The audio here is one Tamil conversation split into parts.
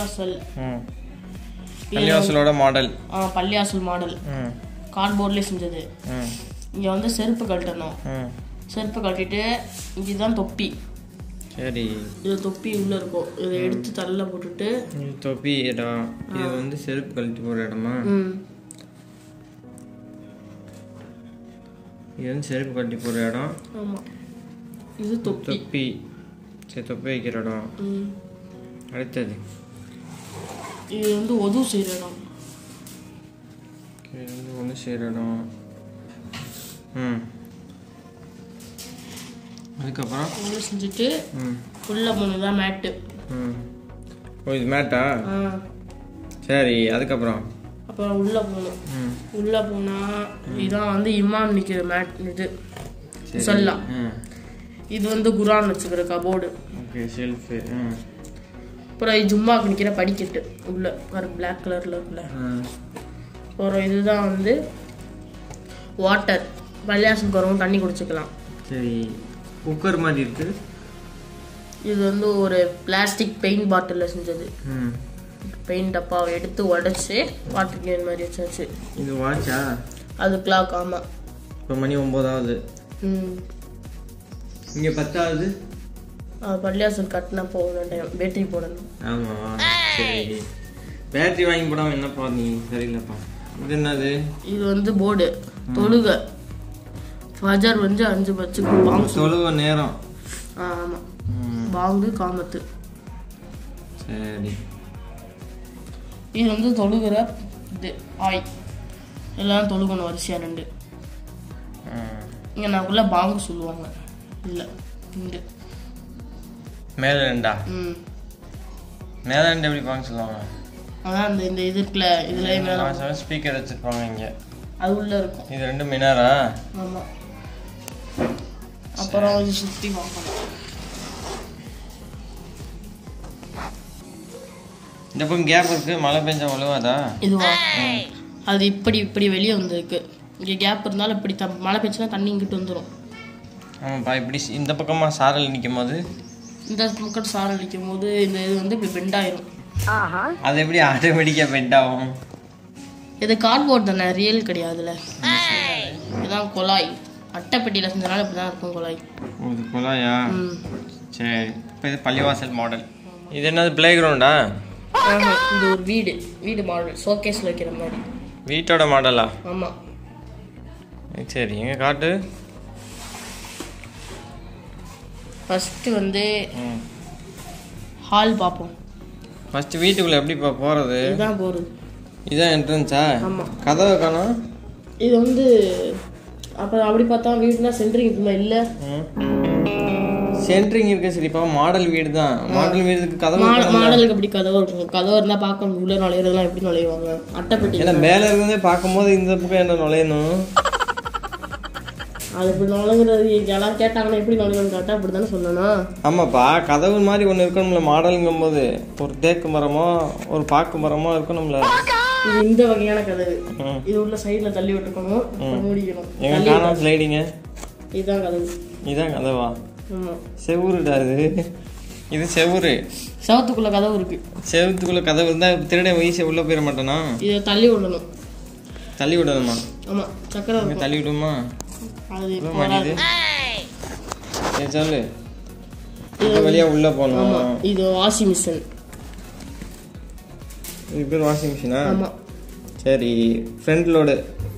பள்ளிவாசல் ம் பள்ளிவாசலோட மாடல் ஆ பள்ளிவாசல் மாடல் ம் கார்ட்போர்ட்லேயே செஞ்சது ம் இங்கே வந்து செருப்பு கழட்டணும் ம் செருப்பு கழட்டிட்டு இதுதான் தொப்பி சரி இது தொப்பி உள்ள இருக்கும் இதை எடுத்து தள்ள போட்டுட்டு இது தொப்பி இடம் இது வந்து செருப்பு கழட்டி போகிற இடமா ம் இது வந்து செருப்பு கழட்டி போகிற இடம் ஆமாம் இது தொப்பி தொப்பி சரி தொப்பி வைக்கிற இடம் ம் அடுத்தது இது வந்து உதவு செய்கிற இடம் இது வந்து ஒன்று செய்கிற இடம் ம் அதுக்கப்புறம் உள்ள செஞ்சுட்டு ம் உள்ள போனது தான் மேட்டு ம் ஓ இது மேட்டா ஆ சரி அதுக்கப்புறம் அப்புறம் உள்ள போகணும் ம் உள்ள போனா இதான் வந்து இமாம் நிக்கிற மேட் இது சரி. சொல்லா ம் இது வந்து குரான் வச்சுக்கிற கபோர்டு ஓகே ஷெல்ஃபு ம் அப்புறம் இது ஜும்மாக்கு நிக்கிற படிக்கட்டு உள்ள ஒரு பிளாக் கலர்ல இருக்குல்ல ம் அப்புறம் இதுதான் வந்து வாட்டர் பள்ளியாசம் போகிறவங்க தண்ணி குடிச்சுக்கலாம் சரி குக்கர் மாதிரி இருக்கு இது வந்து ஒரு பிளாஸ்டிக் பெயிண்ட் பாட்டிலில் செஞ்சது ம் பெயிண்ட் டப்பாவை எடுத்து உடச்சி வாட்டர் கேன் மாதிரி வச்சாச்சு இது வாட்சா அது கிளாக் ஆமாம் இப்போ மணி ஒம்போதாவது ம் இங்கே பத்தாவது அது பள்ளியாசல் கட்டினா போகணும் டைம் பேட்டரி போடணும் ஆமாம் சரி பேட்டரி வாங்கி போடாமல் என்னப்பா நீ சரியில்லைப்பா இது என்னது இது வந்து போர்டு தொழுக ஃபஜர் வந்து அஞ்சு பச்சுக்கு பாங்கு தொழுவ நேரம் ஆமாம் ம் பாங்கு காமத்து சரி இது வந்து தொழுகிற இது ஆய் எல்லாம் தொழுகணும் வரிசையா ரெண்டு ம் இங்கே நான் உள்ள பாங்கு சொல்லுவாங்க இல்லை இங்கே மேலே ரெண்டா ம் மேலே ரெண்டு எப்படி பாங்க சொல்லுவாங்க அதான் இந்த இந்த இது இருக்குல்ல இதுல மேலே ஸ்பீக்கர் வச்சுருப்பாங்க இங்கே அது உள்ள இருக்கும் இது ரெண்டு மினாரா ஆமாம் அப்புறம் இது சுற்றி பார்க்கணும் இந்த பக்கம் கேப் இருக்கு மழை பெஞ்சா ஒழுவாதா இதுவா அது இப்படி இப்படி வெளியே வந்திருக்கு இங்கே கேப் இருந்தாலும் இப்படி த மழை பெஞ்சுனா தண்ணி இங்கிட்டு வந்துடும் ஆமாப்பா இப்படி ஸ்- இந்த பக்கமா சாரல் நிற்கும் போது இந்த பக்கம் சாரம் அடிக்கும் போது இந்த இது வந்து இப்படி பெண்ட் ஆயிரும் அது எப்படி ஆட்டோமேட்டிக்காக பெண்ட் ஆகும் இது கார்ட்போர்ட் தானே ரியல் கிடையாதுல இதுதான் குழாய் அட்டைப்பெட்டியில் செஞ்சனால இப்படி தான் இருக்கும் குழாய் ஓ, இது குழாயா ம் சரி இப்போ இது பள்ளிவாசல் மாடல் இது என்னது பிளே கிரவுண்டா ஆஹா, இது ஒரு வீடு வீடு மாடல் ஷோகேஸில் வைக்கிற மாதிரி வீட்டோட மாடலா ஆமாம் சரி எங்க காட்டு ஃபஸ்ட்டு வந்து ம் ஹால் பார்ப்போம் ஃபர்ஸ்ட் வீட்டுக்குள்ள எப்படிப்பா போறது இதுதான் போகிறது இதான் என்ட்ரன்ஸா ஆமா. கதவை காணோம் இது வந்து அப்போ அப்படி பார்த்தா வீடுனா சென்ட்ரிங் இருக்குமா இல்லை சென்ட்ரிங் இருக்கு சரிப்பா மாடல் வீடு தான் மாடல் வீடுக்கு கதவு மா மாடலுக்கு அப்படி கதவு இருக்கும் கதவு இருந்தால் பார்க்க உள்ள நுழையிறதுலாம் எப்படி நுழைவாங்க அட்டைப்பெட்டி ஏன்னா மேல இருந்தே பார்க்கும்போது இந்த பக்கம் என்ன நுழையணும் அது இப்படி நுழைங்கிறது யாராவது கேட்டாங்கன்னா எப்படி நுழைவாங்க கேட்டால் அப்படி தானே சொல்லணும் ஆமாப்பா கதவு மாதிரி ஒன்று இருக்கணும்ல மாடலுங்கும் போது ஒரு தேக்கு மரமோ ஒரு பாக்கு மரமோ இருக்கணும்ல இது இந்த வகையான கதவு ம். இது உள்ள சைடில் தள்ளி விட்டுக்கணும் அப்புறம் மூடிக்கணும் எங்க காணோம் ஸ்லைடிங்க இதுதான் கதவு இதான் கதவா ஆமாம் செவுருடா இது இது செவுரு செவத்துக்குள்ள கதவு இருக்கு செவுத்துக்குள்ள கதவு இருந்தா திருடன் ஈஸியாக உள்ள போயிட மாட்டானா இதை தள்ளி விடணும் தள்ளி விடணுமா ஆமாம் சக்கரை இங்க இருக்கும் தள்ளி விடுமா அது இப்போ எவ்வளோ மணி வராது இது சரி சொல்லு இப்போ வெளியே உள்ள போகணும் ஆமாம் இது வாஷிங் மிஷின் இது பேர் வாஷிங் மிஷினா ஆமாம் சரி ஃப்ரண்ட் லோடு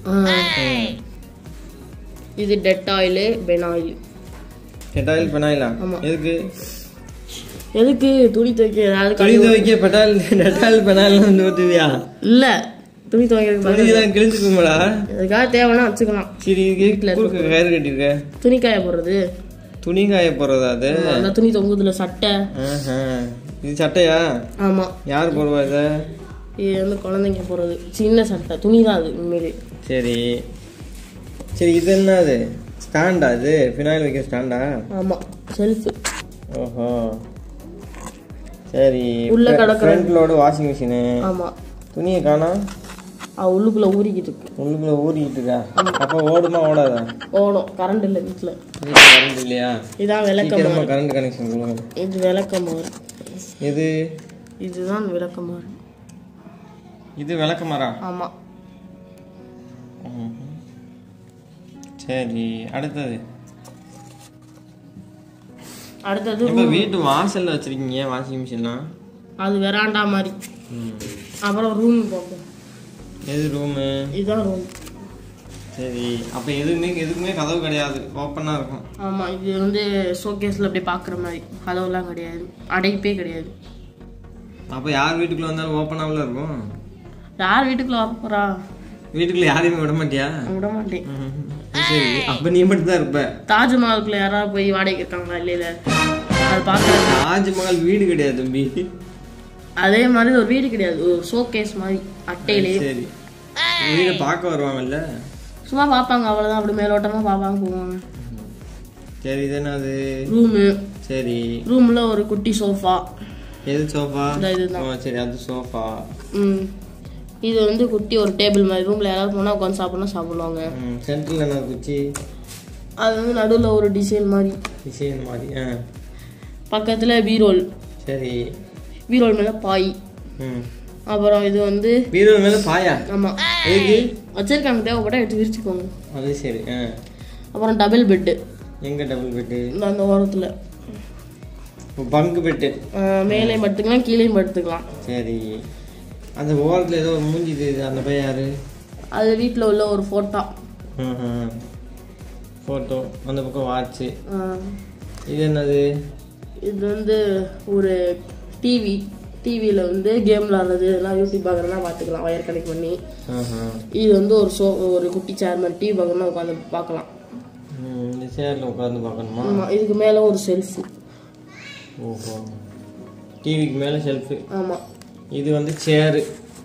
இது டெட் ஆயிலு பெனாயில் பெட்டாயில் பெனாயிலா ஆமா. எதுக்கு எதுக்கு துணி துவைக்க ஏதாவது துணி துவைக்க பெட்டால் டெட்டாயில் பெனாயில் வந்து ஊற்றுவியா இல்ல துணி துவைக்கிறதுக்கு பதிலா துணியெல்லாம் கிழிஞ்சுக்குமாடா எதுக்காக தேவைன்னா வச்சுக்கலாம் சரி இதுக்கு குறுக்கு கயிறு கட்டியிருக்க துணி காய போடுறது துணி காய போடுறதா அது அந்த துணி தொங்குதுல சட்டை ஆஹா. இது சட்டையா ஆமா யார் போடுவா இதை இது வந்து குழந்தைங்க போடுறது சின்ன சட்டை துணி தான் அது உண்மையிலே சரி சரி இது என்ன அது ஸ்டாண்டா இது ஃபினாயில் வைக்கிற ஸ்டாண்டா ஆமா செல்ஃபு ஓஹோ சரி உள்ள கிடக்குற- ஃப்ரண்ட் லோடு வாஷிங் மிஷினு ஆமா துணியை காணோம் அவ உள்ளுக்குள்ள ஊறிக்கிட்டு இருக்கு உள்ளுக்குள்ள ஊறிக்கிட்டு இருக்கா அப்போ ஓடுமா ஓடாதா ஓடும் கரண்ட் இல்லை வீட்டுல கரண்ட் இல்லையா இதான் விளக்கம் சீக்கிரமா கரண்ட் கனெக்ஷன் கொடுங்க இது விளக்கம் இது இதுதான் விளக்கமாறு இது விளக்கமாறா ஆமா ம்ஹும். சரி அடுத்தது அடுத்தது இப்போ வீட்டு வாசல்ல வச்சிருக்கீங்க வாஷிங் மிஷின்லாம் அது வெராண்டா மாதிரி அப்புறம் ரூம் பார்ப்போம் எது ரூமு இதுதான் ரூம் சரி அப்போ எதுவுமே எதுக்குமே கதவு கிடையாது ஓப்பனாக இருக்கும் ஆமா இது வந்து ஷோகேஸ்ல அப்படியே பார்க்குற மாதிரி கதவுலாம் கிடையாது அடைப்பே கிடையாது அப்போ யார் வீட்டுக்குள்ள வந்தாலும் ஓப்பனாவில் இருக்கும் யார் வீட்டுக்குள்ள வர போறா வீட்டுக்குள்ள யாரையுமே விட மாட்டியா விட மாட்டேன் ம்ஹும். சரி அப்போ நீ மட்டும் தான் இருப்ப தாஜ்மஹாலுக்குள்ள யாராவது போய் வாடகைக்கு இருக்காங்களா இல்லையில அது பார்க்குறது தாஜ்மஹால் வீடு கிடையாது தம்பி அதே மாதிரி ஒரு வீடு கிடையாது ஒரு ஷோகேஸ் மாதிரி அட்டையிலே சரி வீடை பார்க்க வருவாங்கல்ல சும்மா பார்ப்பாங்க அவ்வளோதான் அப்படி மேலோட்டமா பார்ப்பாங்க போவாங்க சரி இது என்னது ரூமு சரி ரூம்ல ஒரு குட்டி சோஃபா எது சோஃபா இந்த இதுதான். ஓ சரி அது சோஃபா ம் இது வந்து குட்டி ஒரு டேபிள் மாதிரி ரூம்ல யாராவது போனால் உட்காந்து சாப்பிடணும் சாப்பிடுவாங்க ம் சென்டரில் என்ன குச்சி அது வந்து நடுவில் ஒரு டிசைன் மாதிரி டிசைன் மாதிரி ஆ பக்கத்தில் பீரோல் சரி பீரோல் மேலே பாய் ம் அப்புறம் இது வந்து பீரோ மேலே பாயா ஆமாம் எதுக்கு வச்சிருக்காங்க தேவைப்பட்டா எடுத்து விரிச்சுக்கோங்க அது சரி ஆ அப்புறம் டபுள் பெட்டு எங்கே டபுள் பெட்டு இந்த அந்த ஓரத்தில் பங்கு பெட்டு மேலே படுத்துக்கலாம் கீழேயும் படுத்துக்கலாம் சரி அந்த ஓரத்தில் ஏதோ ஒரு மூஞ்சி தெரியுது அந்த பையன் யாரு அது வீட்டில் உள்ள ஒரு ஃபோட்டோ ஃபோட்டோ அந்த பக்கம் வாட்ச்சு இது என்னது இது வந்து ஒரு டிவி டிவியில் வந்து கேம் விளாட்றது இதெல்லாம் யூடியூப் பார்க்குறதுலாம் பார்த்துக்கலாம் ஒயர் கனெக்ட் பண்ணி ஆஹா. இது வந்து ஒரு ஷோ ஒரு குட்டி சேர் மாதிரி டிவி பார்க்கணும்னா உட்காந்து பார்க்கலாம் ம், இந்த சேரில் உட்காந்து பார்க்கணுமா ஆமாம் இதுக்கு மேலே ஒரு செல்ஃபு ஓஹோ டிவிக்கு மேலே ஷெல்ஃபு ஆமாம் இது வந்து சேரு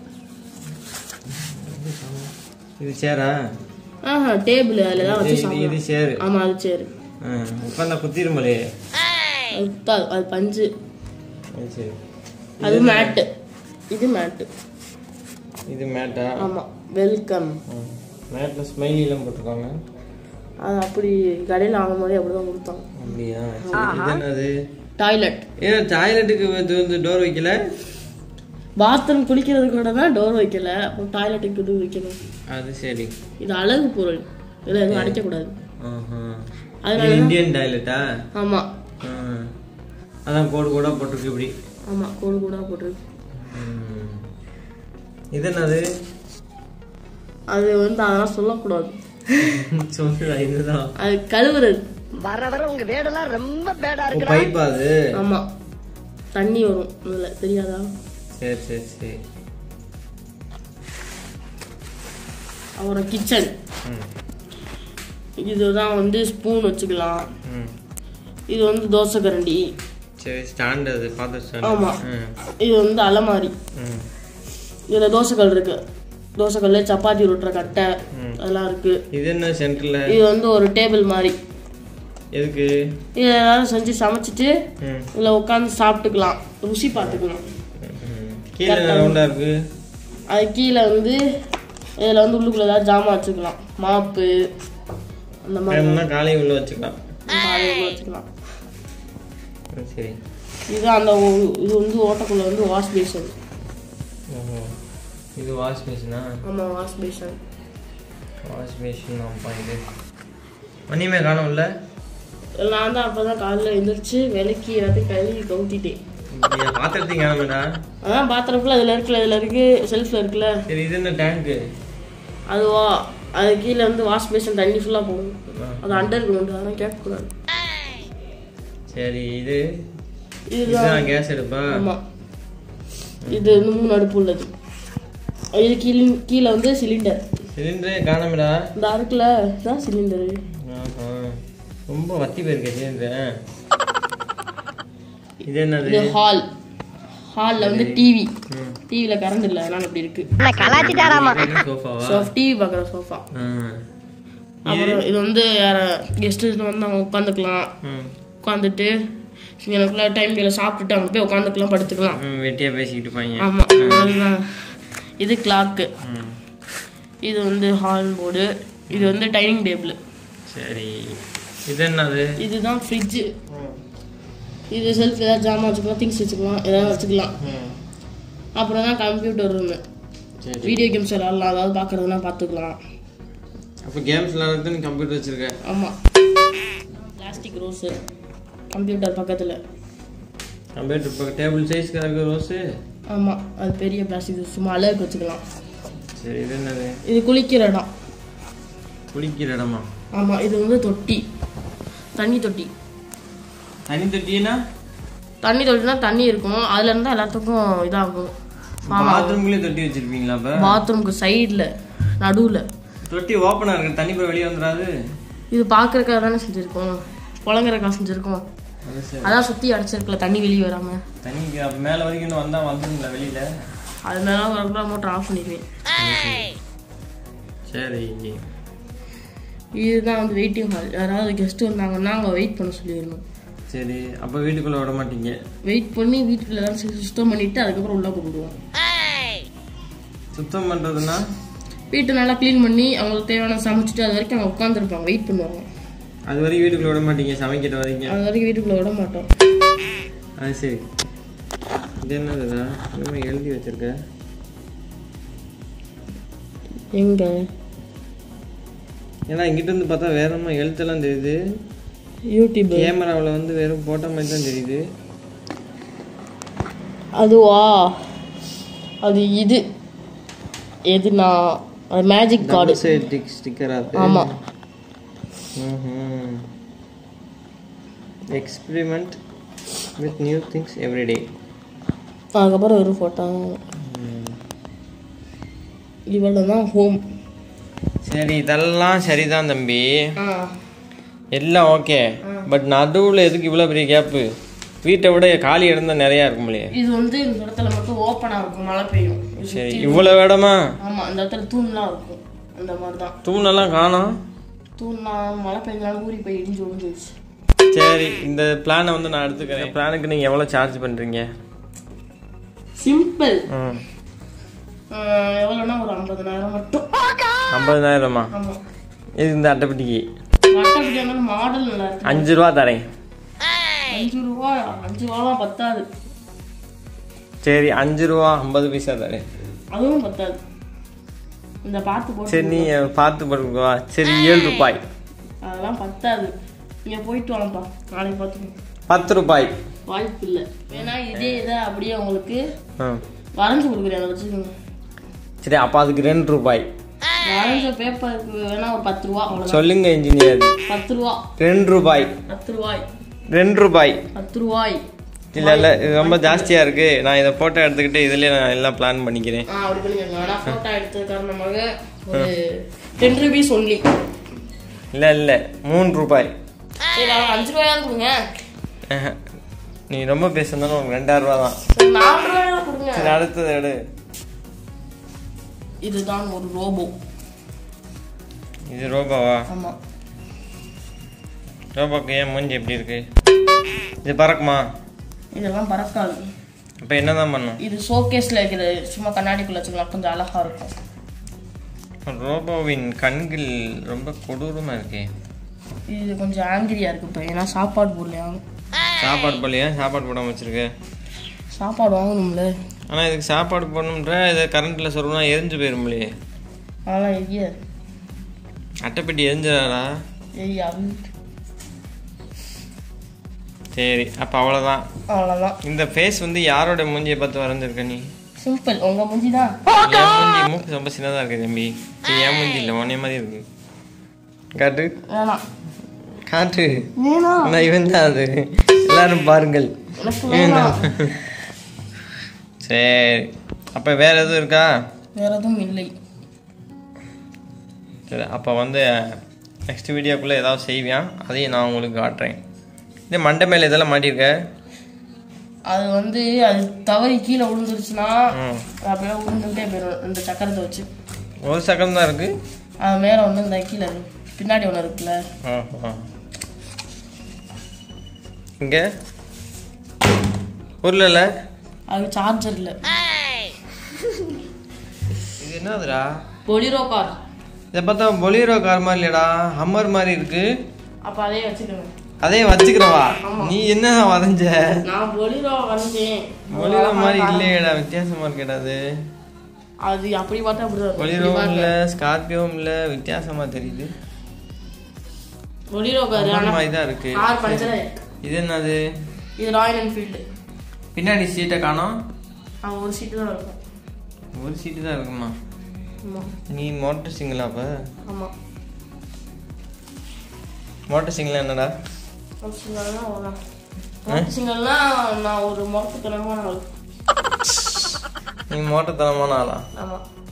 இது சேரா ஆஹா டேபிள் அதில் தான் வச்சு இது இது சேரு ஆமாம் அது சேரு ஆ உட்காந்தா குத்திருமலே அது தான் அது பஞ்சு அது சரி அது மேட்டு இது மேட்டு இது மேட்டா ஆமாம் வெல்கம் மேட்டில் ஸ்மைலிலாம் போட்டிருக்காங்க அது அப்படி கடையில் வாங்கும் போதே அப்படி தான் கொடுத்தாங்க அப்படியா சரி இது என்னது டாய்லெட் ஏன் டாய்லெட்டுக்கு வந்து வந்து டோர் வைக்கல பாத்ரூம் குளிக்கிறதுக்கு கூட தான் டோர் வைக்கல அப்போ டாய்லெட்டுக்கு இது வைக்கணும் அது சரி இது அழகு பொருள் இதில் எதுவும் அடைக்கக்கூடாது ஆஹா. அதனால இது இந்தியன் டாய்லெட்டா ஆமாம் ஆ. அதான் கோடு கோடா போட்டிருக்கு இப்படி ஆமாம் கூடு கூட போட்டிருக்கு ம். இது என்னது அது வந்து அதெல்லாம் சொல்லக்கூடாது சொல்லுடா இதுதான் அது கழுவுறது ஓ, பைப்பா அது ஆமாம் தண்ணி வரும் இதில் தெரியாதா சரி சரி சரி அப்புறம் கிச்சன் ம் இதுதான் வந்து ஸ்பூன் வச்சுக்கலாம் ம் இது வந்து தோசை கரண்டி சரி ஸ்டாண்ட் அது பாத்திர ஸ்டாண்ட் ஆமா. ம் இது வந்து அலமாரி ம் இதில் தோசைக்கல் இருக்கு தோசைக்கல் சப்பாத்தி உருட்டுற கட்டை ம். அதெல்லாம் இருக்கு இது என்ன சென்டரில் இது வந்து ஒரு டேபிள் மாதிரி எதுக்கு இது ஏதாவது செஞ்சு சமைச்சிட்டு ம் இதில் உட்காந்து சாப்பிட்டுக்கலாம் ருசி பார்த்துக்கலாம் ம். கீழே ரவுண்டாக இருக்கு அது கீழே வந்து இதில் வந்து உள்ளுக்குள்ள ஏதாவது ஜாமான் வச்சுக்கலாம் மாப்பு அந்த மாதிரி வேணும்னா காலையும் உள்ள வச்சுக்கலாம் காலையில் வச்சுக்கலாம் ம், சரி இது அந்த ஒ- இது வந்து ஓட்டக்குள்ள வந்து வாஷ் பேஷன் ஓஹோ இது வாஷ் மிஷினா ஆமாம் வாஷ் பேஷன் வாஷ் மிஷின் அப்பா இது மணிமே காணும்ல நான் தான் அப்போ தான் காலையில் எழுந்திரிச்சு விளக்கி எல்லாத்தையும் கழுவி கவுத்திட்டேன் அப்படியா பாத்திரத்தையும் காணுமேடா அதான் பாத்திரம் ஃபுல்லாக இதில் இருக்குல்ல இதில் இருக்கு செல்ஃபில் இருக்குல்ல சரி இது என்ன டேங்க்கு அதுவா அது கீழே வந்து வாஷ் பேஷன் தண்ணி ஃபுல்லாக போகும் அது அண்டர் கிரவுண்ட் அதெல்லாம் கேட்கக்கூடாது சரி இது இதுதான் இதுதான் கேஸ் எடுப்பா ஆமாம் இது வந்து மூணு அடுப்பு உள்ளது இது கீழே கீழே வந்து சிலிண்டர் சிலிண்டரே காணாமடா இந்த அடுக்கில் தான் சிலிண்டரு ஆஹா. ரொம்ப வத்தி போயிருக்கே சிலிண்டர் இது என்னது இது ஹால் ஹாலில் வந்து டிவி ம். டிவியில் கரண்ட் இல்லை அதனால இப்படி இருக்கு இது சோஃபாவா சோஃப் டிவி பார்க்குற சோஃபா ஆ. அப்புறம் இது வந்து யார கெஸ்ட்டு வந்து அவங்க உட்காந்துக்கலாம் ம். உட்காந்துட்டு எனக்குள்ள டைம் கீழே சாப்பிட்டுட்டு அங்கே போய் உட்காந்துக்கலாம் படுத்துக்கலாம் ம், வெட்டியா பேசிக்கிட்டு இருப்பாங்க ஆமாம் அதுதான் இது கிளாக்கு ம். இது வந்து ஹால் போர்டு இது வந்து டைனிங் டேபிள் சரி இது என்னது இதுதான் ஃப்ரிட்ஜு இது செல்ஃப் ஏதாவது ஜாமான் வச்சுக்கலாம் திங்ஸ் வச்சுக்கலாம் ஏதாவது வச்சுக்கலாம் அப்புறம் தான் கம்ப்யூட்டர் ரூமு சரி வீடியோ கேம்ஸ் விளாட்லாம் அதாவது பார்க்குறதுனா பார்த்துக்கலாம் அப்போ கேம்ஸ் விளாட்றது நீ கம்ப்யூட்டர் வச்சிருக்க ஆமாம் பிளாஸ்டிக் ரோஸு கம்ப்யூட்டர் பக்கத்தில் கம்ப்யூட்டர் இப்போ டேபிள் சைஸ்க்கு இருக்கு ரோஸு ஆமாம் அது பெரிய பிளாஸ்டிக் ரோஸ் சும்மா அழகு வச்சுக்கலாம் சரி இது என்னது இது குளிக்கிற இடம் குளிக்கிற இடமா ஆமாம் இது வந்து தொட்டி தண்ணி தொட்டி தனி தொட்டினா தண்ணி தொட்டினா தண்ணி இருக்கும் அதுல இருந்தா எல்லாத்துக்கும் இதாகும் பாத்ரூம்குள்ளே தொட்டி வச்சிருப்பீங்களா அப்போ பாத்ரூம்க்கு சைடில் நடுவில் தொட்டி ஓப்பனாக இருக்கு தண்ணி போய் வெளியே வந்துடாது இது பார்க்கறக்காக தானே செஞ்சுருக்கோம் புழங்குறக்கா செஞ்சுருக்கோம் அது சரி அதான் சுற்றி அடைச்சிருக்கல தண்ணி வெளியே வராமல் தண்ணிக்கு அப்போ மேலே வரைக்கும் இன்னும் வந்தால் வந்துருங்களா வெளியில் அதனால வரக்கூட மோட்டர் ஆஃப் பண்ணிடுவேன் சரி இதுதான் வந்து வெயிட்டிங் ஹால் யாராவது கெஸ்ட் வந்தாங்கன்னா அங்கே வெயிட் பண்ண சொல்லிடணும் சரி அப்போ வீட்டுக்குள்ளே விட மாட்டீங்க வெயிட் பண்ணி வீட்டுக்குள்ள தான் சுத்தம் பண்ணிட்டு அதுக்கப்புறம் உள்ள கூப்பிடுவோம் சுத்தம் பண்ணுறதுன்னா வீட்டை நல்லா க்ளீன் பண்ணி அவங்களுக்கு தேவையான சமைச்சிட்டு அது வரைக்கும் அவங்க உட்காந்துருப்பாங்க வெயிட் பண்ணுவாங்க அது வரைக்கும் வீட்டுக்குள்ளே விட மாட்டீங்க சமைக்கிற வரைக்கும் அது வரைக்கும் வீட்டுக்குள்ள விட மாட்டோம் அது சரி இது என்னதுடா இன்னும் எழுதி வச்சிருக்க எங்க ஏன்னா இங்கிட்ட இருந்து பார்த்தா வேற என்ன எழுத்தெல்லாம் தெரியுது யூடியூப் கேமராவில் வந்து வெறும் போட்ட மாதிரி தான் தெரியுது அதுவா அது இது எதுனா அது மேஜிக் கார்டு சைட் ஸ்டிக்கரா அது ஆமா experiment with new things every day அதுக்கப்புறம் ஒரு ஃபோட்டோ இவ்வளோ தான் ஹோம் சரி இதெல்லாம் சரிதான் தம்பி ஆ எல்லாம் ஓகே பட் நடுவில் எதுக்கு இவ்வளோ பெரிய கேப்பு வீட்டை விட காலி இடம் தான் நிறையா இருக்கும் இல்லையே இது வந்து இந்த இடத்துல மட்டும் ஓப்பனாக இருக்கும் மழை பெய்யும் இது சரி சுத்தி- இவ்வளோ இடமா ஆமா இந்த இடத்துல தூண்லாம் இருக்கும் அந்த மாதிரி தான் தூணெல்லாம் காணோம் தூண்லாம் மழை பெய்ஞ்சாலும் ஊறி போய் இடிஞ்சு விழுந்துருச்சு சரி இந்த பிளானை வந்து நான் எடுத்துக்கிறேன் பிளானுக்கு நீங்கள் எவ்வளோ சார்ஜ் பண்ணுறீங்க சிம்பிள் ம் எவ்வளோனா ஒரு ஐம்பதனாயிரம் மட்டும் ஐம்பதாயிரமா ஆமா இது இந்த அட்டைப்பட்டிக்கு வட்டப்படியான மாடல் நல்லா இருக்கு அஞ்சு ரூபா தரேன் அஞ்சு ரூபா அஞ்சு ரூபாலாம் பத்தாது சரி அஞ்சு ரூபா ஐம்பது பைசா தரேன் அதுவும் பத்தாது இந்த பார்த்து போட்டு சரி நீ பார்த்து படுக்குவா சரி ஏழு ரூபாய் அதெல்லாம் பத்தாது நீங்க போயிட்டு வாங்கப்பா நாளைக்கு பார்த்துக்கோங்க பத்து ரூபாய் வாய்ப்பு இல்லை ஏன்னா இதே இதை அப்படியே உங்களுக்கு ஆ வரைஞ்சு கொடுக்குறேன் அதை வச்சுக்கோங்க சரி அப்போ அதுக்கு ரெண்டு ரூபாய் வரைஞ்ச பேப்பருக்கு வேணா ஒரு பத்து ரூபா அவ்வளோதான் சொல்லுங்க இன்ஜினியர் பத்து ரூபா ரெண்டு ரூபாய் பத்து ரூபாய் ரெண்டு ரூபாய் பத்து ரூபாய் இல்லை இல்லை இது ரொம்ப ஜாஸ்தியாக இருக்கு நான் இதை ஃபோட்டோ எடுத்துக்கிட்டு இதுலேயே நான் எல்லாம் பிளான் பண்ணிக்கிறேன் ஆ அப்படி பண்ணிக்கோங்க ஆனால் ஃபோட்டோ எடுத்தது காரணமாக ஒரு டென் ருபீஸ் ஒன்லி இல்லை இல்லை மூணு ரூபாய் சரி அவன் அஞ்சு ரூபாயாவது கொடுங்க ஆஹா. நீ ரொம்ப பேசுனாலும் உனக்கு ரெண்டாயிரம் ரூபா தான் சரி, நாலு ரூபாயாவது கொடுங்க சரி அடுத்தது எடு இதுதான் ஒரு ரோபோ இது ரோபாவா ஆமா ரோபாக்கு ஏன் மூஞ்சி எப்படி இருக்கு இது பறக்குமா இதெல்லாம் பறக்காது அப்போ என்னதான் பண்ணும் இது ஷோகேஸ்ல இருக்கிறது சும்மா கண்ணாடிக்குள்ள வச்சுக்கலாம் கொஞ்சம் அழகா இருக்கும் ரோபோவின் கண்கள் ரொம்ப கொடூரமா இருக்கே இது கொஞ்சம் ஆங்கிரியா இருக்கு இப்போ ஏன்னா சாப்பாடு போடலையா சாப்பாடு போடலையா சாப்பாடு போடாம வச்சிருக்க சாப்பாடு வாங்கணும்ல ஆனா இதுக்கு சாப்பாடு போடணுன்ற இதை கரண்ட்ல சொருனா எரிஞ்சு போயிரும்லையே அதெல்லாம் எரிய அட்டைப்பெட்டி எரிஞ்சிடாரா எரியாது சரி அப்போ அவ்வளோதான் அவ்வளோதான் இந்த ஃபேஸ் வந்து யாரோட மூஞ்சியை பார்த்து வரைஞ்சிருக்க நீ சிம்பிள் உங்க மூஞ்சி தான் என் மூஞ்சி மூக்கு ரொம்ப சின்னதாக இருக்கு தம்பி இது என் மூஞ்சி இல்லை உன்னைய மாதிரி இருக்கு காட்டு வேணாம் காட்டு வேணாம் ஆனால் இவன் தான் அது எல்லாரும் பாருங்கள் எனக்கு வேணாம் சரி அப்போ வேற எதுவும் இருக்கா வேற எதுவும் இல்லை சரி அப்போ வந்து நெக்ஸ்ட் வீடியோக்குள்ளே ஏதாவது செய்வேன் அதையும் நான் உங்களுக்கு காட்டுறேன் இது மண்டை மேலே இதெல்லாம் மாட்டியிருக்க அது வந்து அது தவறி கீழே விழுந்துருச்சுன்னா ம் அது அப்படியே விழுந்துட்டே போயிடும் இந்த சக்கரத்தை வச்சு ஒரு செகண்ட் தான் இருக்கு அது மேலே ஒன்று இந்த கீழே இருக்கு. பின்னாடி ஒன்று இருக்குல்ல ஆ ஆ இங்கே ஊர்ல அது சார்ஜர் இல்லை இது என்னதுடா பொலிரோ கார் இதை பார்த்தா பொலீரோ கார் மாதிரி இல்லையடா ஹம்மர் மாதிரி இருக்கு அப்போ அதே வச்சுக்கோங்க அதே வச்சுக்கிறவா நீ என்ன வரைஞ்ச நான் பொலிரோ வரைஞ்சேன் ஒளிரோ மாதிரி இல்லையேடா வித்தியாசமா இருக்கேடா அது அது அப்படி பார்த்தா அப்படிதான் ஒளிரோ இருக்கும் இல்ல ஸ்கார்பியோவும் இல்ல வித்தியாசமா தெரியுது பொலிரோ காரு அந்த ஆனா மாதிரி தான் இருக்கு கார் பஞ்சர் ஆயிருக்கு இது என்னது இது ராயல் என்ஃபீல்டு பின்னாடி சீட்டை காணோம் அவன் ஒரு சீட்டு தான் இருக்கும் ஒரு சீட்டு தான் இருக்குமா ஆமா நீ மோட்டர் சிங்கிளா அப்ப ஆமா மோட்டர் சிங்கிள் என்னடா ஒரு சிங்கல்னா அவ்வளோதான் மொட்டை சிங்கல்னா நான் ஒரு முகத்துக்கிழமை ஆள் நீ மோட்டர் தரமான ஆளா ஆமா